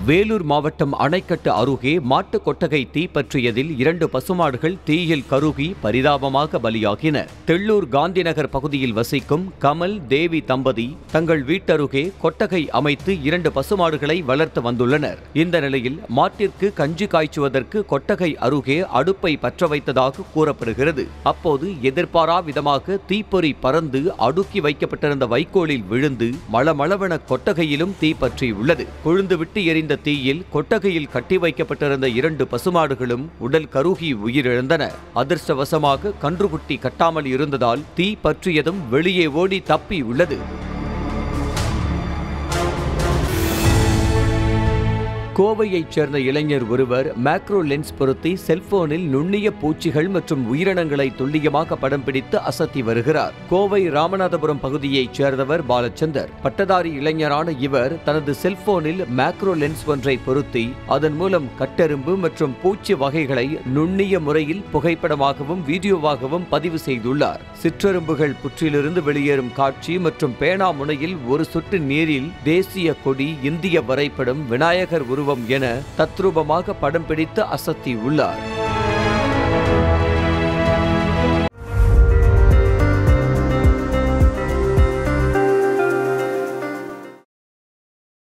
வேலூர் மாவட்டம் அணைக்கட்டு அருகே மாட்டு கொட்டகை தீ பற்றியதில் இரண்டு பசுமாடுகள் தீயில் கருகி பரிதாபமாக பலியாகின தெள்ளூர் காந்திநகர் பகுதியில் வசிக்கும் கமல் தேவி தம்பதி தங்கள் வீட்டருகே கொட்டகை அமைத்து இரண்டு பசுமாடுகளை வளர்த்து வந்துள்ளனர் இந்த நிலையில் மாட்டிற்கு கஞ்சி காய்ச்சுவதற்கு கொட்டகை அருகே அடுப்பை பற்ற வைத்ததாக கூறப்படுகிறது அப்போது எதிர்பாரா விதமாக தீப்பொறி பறந்து அடுக்கி வைக்கப்பட்டிருந்த வைக்கோலில் விழுந்து மளமளவென கொட்டகையிலும் தீ பற்றியுள்ளது கொழுந்துவிட்டு எரிந்த தீயில் கொட்டகையில் கட்டி வைக்கப்பட்டிருந்த இரண்டு பசுமாடுகளும் உடல் கருகி உயிரிழந்தன அதிர்ஷ்டவசமாக கன்றுக்குட்டி கட்டாமல் இருந்ததால் தீ பற்றியதும் வெளியே ஓடி தப்பி உள்ளது கோவையைச் சேர்ந்த இளைஞர் ஒருவர் மேக்ரோ லென்ஸ் பொருத்தி செல்போனில் நுண்ணிய பூச்சிகள் மற்றும் உயிரினங்களை துல்லியமாக படம் பிடித்து அசத்தி வருகிறார் கோவை ராமநாதபுரம் பகுதியைச் சேர்ந்தவர் பாலச்சந்தர் பட்டதாரி இளைஞரான இவர் தனது செல்போனில் மேக்ரோ லென்ஸ் ஒன்றை பொருத்தி அதன் மூலம் கட்டெரும்பு மற்றும் பூச்சி வகைகளை நுண்ணிய முறையில் புகைப்படமாகவும் வீடியோவாகவும் பதிவு செய்துள்ளார் சிற்றெரும்புகள் புற்றிலிருந்து வெளியேறும் காட்சி மற்றும் பேனா முனையில் ஒரு சொட்டு நீரில் தேசிய கொடி இந்திய வரைபடம் விநாயகர் உருவம் என தத்ரூபமாக படம் பிடித்து அசத்தி உள்ளார்